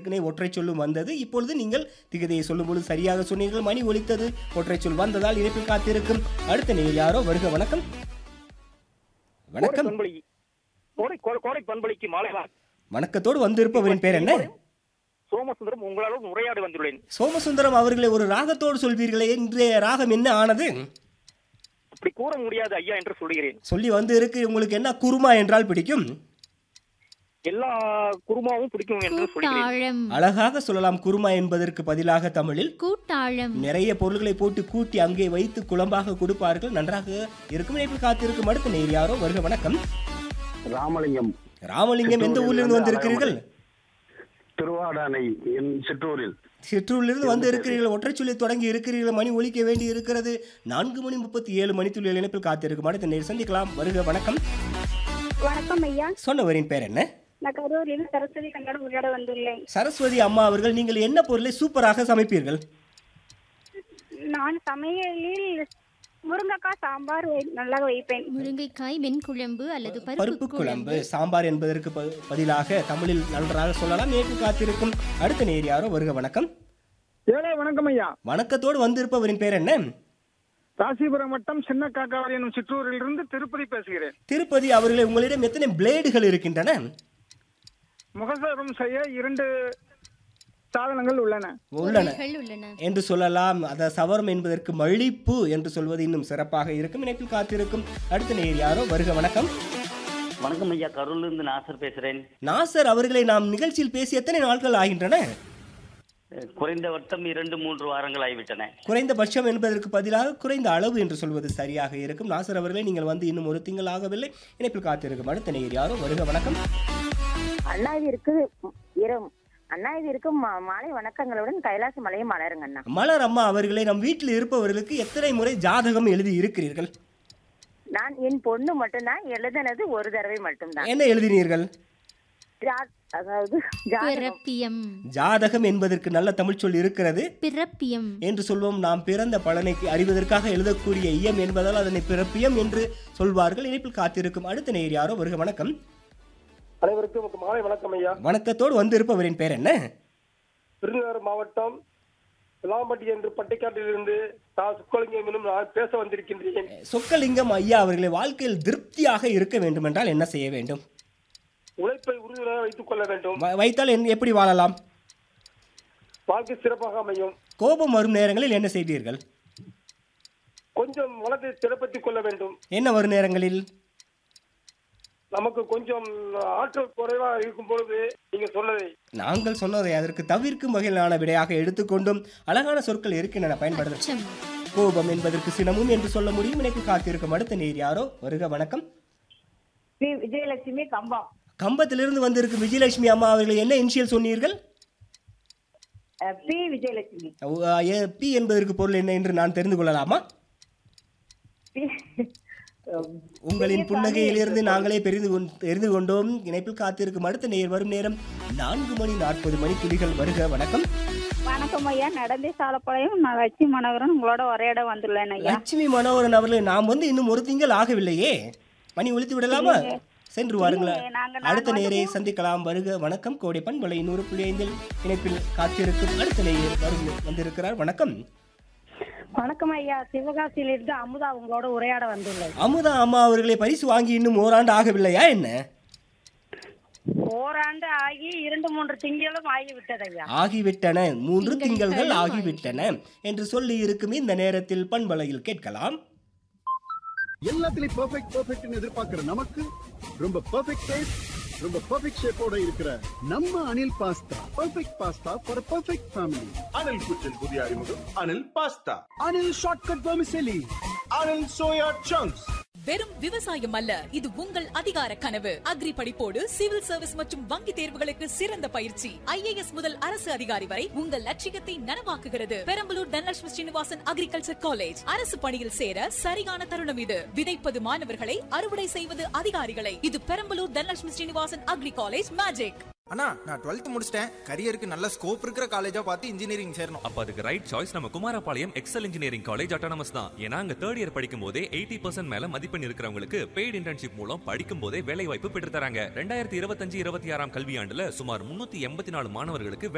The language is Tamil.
ஏற்கனவே ஒற்றை சொல்லும் வந்தது இப்பொழுது நீங்கள் திகதியை சொல்லும்போது சரியாக சொன்னீர்கள் மணி ஒலித்தது ஒற்றை சொல் வந்ததால் இணைப்பில் காத்திருக்கும் அடுத்த நேர் யாரோ வருக வணக்கம் வணக்கம் பண்பளி கோடை கோ- கோடை பண்பளிக்கு மாலை வா- வணக்கத்தோடு வந்திருப்பவரின் பேர் என்ன சோமசுந்தரம் உங்களால் உரையாட வந்துள்ளேன் சோமசுந்தரம் அவர்களை ஒரு ராகத்தோடு சொல்வீர்களே இன்றைய ராகம் என்ன ஆனது அப்படி கூற முடியாது ஐயா என்று சொல்கிறேன் சொல்லி வந்து இருக்கு உங்களுக்கு என்ன குருமா என்றால் பிடிக்கும் எல்லா குருமாவும் பிடிக்கும் என்று சொல்கிறேன் கூட்டாழம் அழகாக சொல்லலாம் குருமா என்பதற்கு பதிலாக தமிழில் கூட்டாழம் நிறைய பொருள்களை போட்டு கூட்டி அங்கே வைத்து குழம்பாக கொடுப்பார்கள் நன்றாக இருக்கும் இணைப்பில் காத்திருக்கும் அடுத்த நேர் யாரோ வருக வணக்கம் ராமலிங்கம் ராமலிங்கம் எந்த ஊரிலிருந்து வந்திருக்கிறீர்கள் திருவாடானை என் சிற்றூரில் சிற்றூரிலிருந்து வந்து இருக்கிறீர்கள் ஒற்றை சொல்லி தொடங்கி இருக்கிறீர்கள் மணி ஒலிக்க வேண்டி இருக்கிறது நான்கு மணி முப்பத்தி ஏழு மணித்துள்ள இணைப்பில் காத்திருக்கும் அடுத்த நேர் சந்திக்கலாம் வருக வணக்கம் வணக்கம் ஐயா சொன்னவரின் பேர் என்ன நான் கரூரில் சரஸ்வதி கன்னடம் உரையாட வந்துள்ளேன் சரஸ்வதி அம்மா அவர்கள் நீங்கள் என்ன பொருளை சூப்பராக சமைப்பீர்கள் நான் சமையலில் முருங்கைக்காய் சாம்பார் வை- நல்லா வைப்பேன் முருங்கைக்காய் வெண்குழம்பு அல்லது பருப்பு பருப்பு குழம்பு குழம்பு சாம்பார் என்பதற்கு ப- பதிலாக தமிழில் நன்றாக சொல்லலாம் நேற்று காத்திருக்கும் அடுத்த நேர் யாரோ வருக வணக்கம் ஏழை வணக்கம் ஐயா வணக்கத்தோடு வந்திருப்பவரின் பேர் என்ன ராசிபுரம் வட்டம் சின்ன காக்காவரி எனும் சிற்றூரிலிருந்து திருப்பதி பேசுகிறேன் திருப்பதி அவர்களே உங்களிடம் எத்தனை பிளேடுகள் இருக்கின்றன முகசரம் செய்ய இரண்டு சாதனங்கள் உள்ளன உள்ளன பொருள்கள் உள்ளன என்று சொல்லலாம் அத சவரம் என்பதற்கு மழிப்பு என்று சொல்வது இன்னும் சிறப்பாக இருக்கும் இணைப்பில் காத்திருக்கும் அடுத்த நேர் யாரோ வருக வணக்கம் வணக்கம் ஐயா கரூர்ல இருந்து நாசர் பேசுறேன் நாசர் அவர்களை நாம் நிகழ்ச்சியில் பேசி எத்தனை நாட்கள் ஆகின்றன அஹ் குறைந்த வட்டம் இரண்டு மூன்று வாரங்கள் ஆகிவிட்டன குறைந்தபட்சம் என்பதற்கு பதிலாக குறைந்த அளவு என்று சொல்வது சரியாக இருக்கும் நாசர் அவர்களே நீங்கள் வந்து இன்னும் ஒரு திங்கள் ஆகவில்லை இணைப்பில் காத்திருக்கும் அடுத்த நேர் யாரோ வருக வணக்கம் அண்ணாவிற்கு இரம் அண்ணாவிற்கு மா- மாலை வணக்கங்களுடன் கைலாச மலையும் மலருங்க அண்ணா மலர் அம்மா அவர்களே நம் வீட்டில் இருப்பவர்களுக்கு எத்தனை முறை ஜாதகம் எழுதி இருக்கிறீர்கள் நான் என் பொண்ணு மட்டும்தான் எழுதினது ஒரு தடவை மட்டும்தான் என்ன எழுதினீர்கள் ஜா- அதாவது ஜாதகம். பிறப்பியம் ஜாதகம் என்பதற்கு நல்ல தமிழ் சொல் இருக்கிறது பிறப்பியம் என்று சொல்வோம் நாம் பிறந்த பலனை அறிவதற்காக எழுதக்கூடிய இயம் என்பதால் அதனை பிறப்பியம் என்று சொல்வார்கள் இணைப்பில் காத்திருக்கும் அடுத்த நேர் யாரோ வருக வணக்கம் அனைவருக்கும் மாலை வணக்கம் ஐயா வணக்கத்தோடு வந்திருப்பவரின் பேர் என்ன விருதுநகர் மாவட்டம் விளாம்பட்டி என்று பட்டிக்காட்டிலிருந்து நான் சுக்கலிங்கம் எனும் நான் பேச வந்திருக்கின்றேன் சொக்கலிங்கம் ஐயா அவர்களை வாழ்க்கையில் திருப்தியாக இருக்க வேண்டுமென்றால் என்ன செய்ய வேண்டும் உழைப்பை உறுதியாக வைத்துக் கொள்ள வேண்டும் வ- வைத்தால் என்- எப்படி வாழலாம் வாழ்க்கை சிறப்பாக அமையும் கோபம் வரும் நேரங்களில் என்ன செய்வீர்கள் கொஞ்சம் மனதை திடப்படுத்திக் கொள்ள வேண்டும் என்ன வரும் நேரங்களில் நமக்கு கொஞ்சம் ஆற்றல் குறைவா இருக்கும் பொழுது நீங்க சொன்னதை நாங்கள் சொன்னதை அதற்கு தவிர்க்கும் வகையிலான விடையாக எடுத்துக்கொண்டும் அழகான சொற்கள் இருக்கின்றன பயன்படுத்த அச்சம் கோபம் என்பதற்கு சினமும் என்று சொல்ல முடியும் எனக்கு காத்திருக்கும் அடுத்த நேர் யாரோ வருக வணக்கம் பி. விஜயலட்சுமி கம்பம் கம்பத்திலிருந்து வந்திருக்கும் விஜயலட்சுமி அம்மா அவர்கள் என்ன இனிஷியல் சொன்னீர்கள் அஹ், பி விஜயலட்சுமி அஹ், அஹ், பி என்பதற்கு பொருள் என்ன என்று நான் தெரிந்து கொள்ளலாமா பி. அஹ், உங்களின் புன்னகையிலிருந்து நாங்களே பெரிந்து கொண்- தெரிந்து கொண்டோம் இணைப்பில் காத்திருக்கும் அடுத்த நேர் வரும் நேரம் நான்கு மணி நாற்பது மணி துளிகள் வருக வணக்கம் வணக்கம் ஐயா நடந்தே சாலப்பாளையம் நான் லட்சுமி மனோகரன் உங்களோட உரையாட வந்துள்ளேன் ஐயா லட்சுமி மனோகரன் அவர்களே நாம் வந்து இன்னும் ஒரு திங்கள் ஆகவில்லையே மணி ஒழித்து விடலாமா சென்று வாருங்களா இல்லையே, நாங்க- அடுத்த நாங்க நேரை வந்து- சந்திக்கலாம் வருக வணக்கம் கோடைப்பன் வலை நூறு புள்ளி ஐந்தில் இணைப்பில் காத்திருக்கும் அடுத்த நேயர் வரும் வந்திருக்கிறார் வணக்கம் வணக்கம் ஐயா சிவகாசியிலிருந்து அமுதா உங்களோட உரையாட வந்துள்ளேன் அமுதா அம்மா அவர்களை பரிசு வாங்கி இன்னும் ஓராண்டு ஆகவில்லையா என்ன ஓராண்டு ஆகி இரண்டு மூன்று திங்களும் ஆகிவிட்டது ஐயா ஆகிவிட்டன மூன்று திங்கள் திங்கள்கள் களும் ஆகிவிட்டன என்று சொல்லி இருக்கும் இந்த நேரத்தில் பண்பலையில் கேட்கலாம் எல்லாத்துலயும் பெர்ஃபெக்ட் பெர்ஃபெக்ட்னு எதிர்பார்க்கிற நமக்கு ரொம்ப பெர்ஃபெக்ட் டேஸ்ட் ரொம்ப பெர்ஃபெக்ட் ஷேப்போட இருக்கிற நம்ம Anil pasta perfect pasta for perfect family Anil kitchen புதிய அறிமுகம் Anil pasta Anil shortcut vermicelli Anil soya chunks வெறும் விவசாயம் அல்ல இது உங்கள் அதிகார கனவு அக்ரி படிப்போடு சிவில் சர்வீஸ் மற்றும் வங்கி தேர்வுகளுக்கு சிறந்த பயிற்சி ஐஏஎஸ் முதல் அரசு அதிகாரி வரை உங்கள் லட்சியத்தை நனவாக்குகிறது பெரம்பலூர் தனலட்சுமி ஸ்ரீனிவாசன் அக்ரிகல்ச்சர் காலேஜ் அரசு பணியில் சேர சரியான தருணம் இது விதைப்பது மாணவர்களை அறுவடை செய்வது அதிகாரிகளை இது Perambalur Dhanalakshmi Srinivasan agri college magic அண்ணா நான் டுவெல்த் முடிச்சிட்டேன் கரியருக்கு நல்ல ஸ்கோப் இருக்கிற காலேஜா பார்த்து இன்ஜினியரிங் சேரணும் அப்ப அதுக்கு ரைட் சாய்ஸ் நம்ம Kumarapalayam Excel engineering college autonomous தான் ஏன்னா அங்க தேர்ட் இயர் படிக்கும் போதே எயிட்டி பர்சன்ட் மேல மதிப்பெண் இருக்கிறவங்களுக்கு பெய்டு இன்டர்ன்ஷிப் மூலம் படிக்கும் போதே வேலை வாய்ப்பு பெற்று தராங்க ரெண்டாயிரத்தி இருபத்தஞ்சு இருபத்தி ஆறாம் கல்வியாண்டுல சுமார் முன்னூத்தி எண்பத்தி நாலு மாணவர்களுக்கு